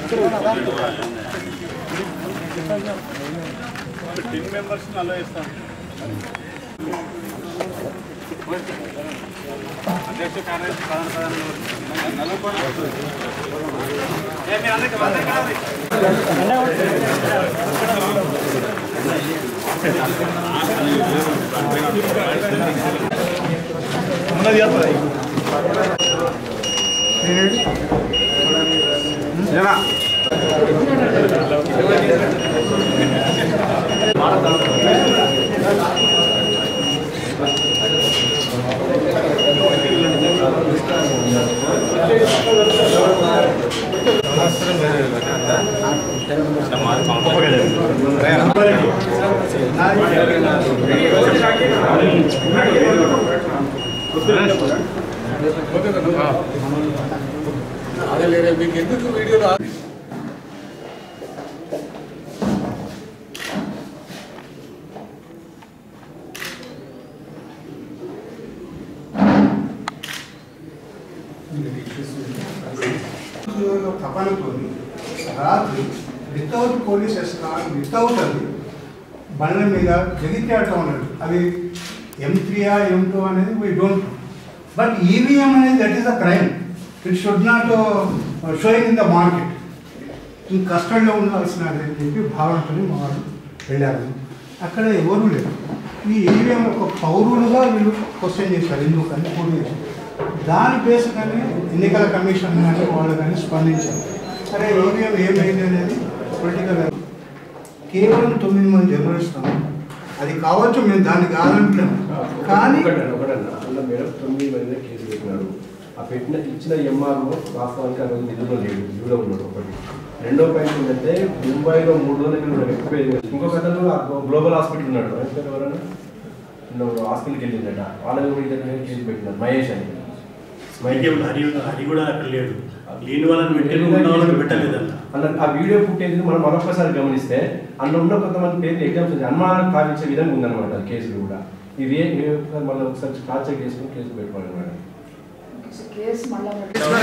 Team members అలా ఇస్తాం అధ్యక్ష కార్యదర్శి ప్రధాన ప్రధాన నలుగురు ఏ, మీరు అందరికీ అందరికీ రావాలి. మీకు ఎందుకు వీడియో రా తపనుకొని రాత్రి వితౌట్ పోలీస్ ఎస్కాన్ వితౌట్ అది బండ్ల మీద జగిత్యాట ఉన్నది అది ఎం త్రీయా ఎం టూ అనేది వీ డోంట్ బట్ ఈవీఎం అనేది that is a crime it should not showing in the market ఇంక కష్టంలో ఉండాల్సిన అని చెప్పి భావనతో మా వాళ్ళు వెళ్ళారు అక్కడ ఎవరు లేరు ఈ ఈవీఎం ఒక పౌరులుగా వీళ్ళు క్వశ్చన్ చేశారు ఎందుకని పోలీసు దాని బేస్ కానీ ఎన్నికల కమిషన్ కానీ వాళ్ళు కానీ స్పందించారు సరే ఈవీఎం ఏమైంది అనేది పొలిటికల్ కేవలం తొమ్మిది మంది జర్నలిస్టులు అది కావచ్చు మేము దాన్ని కాదంటున్నాం కానీ ఒకటన్నా ఒకటన్నా అందులో మేడం తొమ్మిది మంది మీద కేసు పెట్టినారు ఆ పెట్టిన ఇచ్చిన ఎంఆర్ఓ వాస్తవానికి ఆ రోజు నిధుల్లో లేడు నిధులో ఉన్నాడు ఒకటి రెండో పాయింట్ ఏంటంటే ముంబైలో మూడు రోజుల దగ్గర ఉన్నాడు ఎక్కువ ఏం లేదు. ఇంకొక అతను ఆ గ్లోబల్ హాస్పిటల్ ఉన్నాడు ఆయన పేరు ఎవరన్నా నిన్న హాస్పిటల్కి వెళ్ళిందట వాళ్ళ కూడా ఇద్దరు మీద కేసు పెట్టినారు మహేష్ అని వైద్యం హరి హరి కూడా అక్కడ లేడు లేని వాళ్ళని పెట్టలేదు ఉన్న వాళ్ళని పెట్టలేదన్న అన్న ఆ వీడియో ఫుటేజ్ మనం మరొకసారి గమనిస్తే అందులో ఉన్న కొంతమంది పేర్లు ఎగ్జామ్స్ అనుమానం కావించే విధంగా ఉందన్నమాట ఆ కేసులు కూడా ఇది ఏ- ఏ- ఒకసారి మళ్ళీ ఒకసారి క్రాస్ చెక్ చేసుకుని కేసు పెట్టుకోవాలి మేడం కేసు మళ్ళా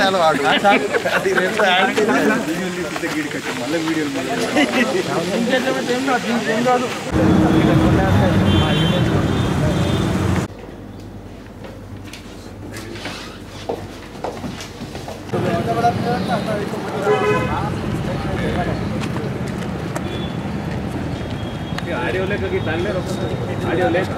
ఆడియో లేక దానిలో ఆడియో లేక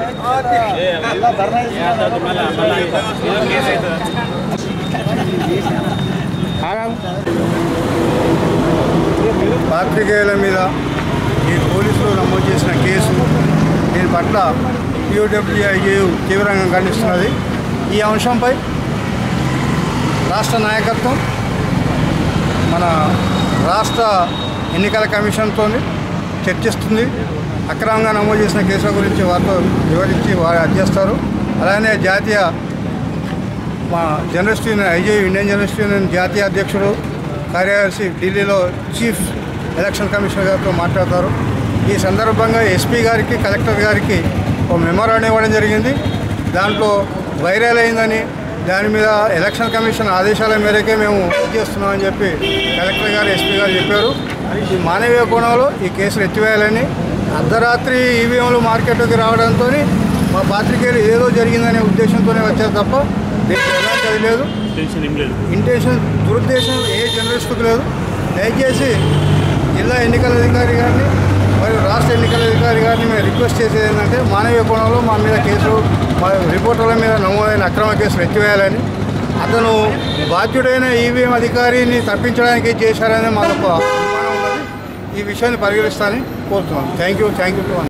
పాత్రికేయుల మీద ఈ పోలీసులు నమోదు చేసిన కేసు దీని పట్ల యూడబ్ల్యూఐయు తీవ్రంగా ఖండిస్తున్నది ఈ అంశంపై రాష్ట్ర నాయకత్వం మన రాష్ట్ర ఎన్నికల కమిషన్తో చర్చిస్తుంది అక్రమంగా నమోదు చేసిన కేసుల గురించి వారితో వివరించి వారు అధ్యస్తారు అలానే జాతీయ మా journalist union IJ Indian journalist union జాతీయ అధ్యక్షుడు కార్యదర్శి ఢిల్లీలో చీఫ్ ఎలక్షన్ కమిషనర్ గారితో మాట్లాడతారు ఈ సందర్భంగా ఎస్పీ గారికి కలెక్టర్ గారికి ఒక మెమోరాండం ఇవ్వడం జరిగింది దాంట్లో వైరల్ అయిందని దాని మీద ఎలక్షన్ కమిషన్ ఆదేశాల మేరకే మేము ఇది చేస్తున్నామని చెప్పి కలెక్టర్ గారు ఎస్పీ గారు చెప్పారు ఈ మానవీయ కోణంలో ఈ కేసులు ఎత్తివేయాలని అర్ధరాత్రి ఈవీఎంలు మార్కెట్లోకి రావడంతో మా పాత్రికేయులు ఏదో జరిగిందనే ఉద్దేశంతోనే వచ్చారు తప్ప దీనికి ఎలాంటి అది లేదు టెన్షన్ ఏం లేదు ఇంటెన్షన్ దురుద్దేశం ఏ జర్నలిస్టుకు లేదు దయచేసి జిల్లా ఎన్నికల అధికారి గారిని మరియు రాష్ట్ర ఎన్నికల అధికారి గారిని మేము రిక్వెస్ట్ చేసేది ఏంటంటే మానవీయ కోణంలో మా మీద కేసులు మా రిపోర్టర్ల మీద నమోదైన అక్రమ కేసులు ఎత్తివేయాలని అతను బాధ్యుడైన ఈవీఎం అధికారిని తప్పించడానికి చేశారని మాకు ఒక అనుమానం ఉన్నది ఈ విషయాన్ని పరిగణిస్తానని కోరుతున్నాను thank you thank you to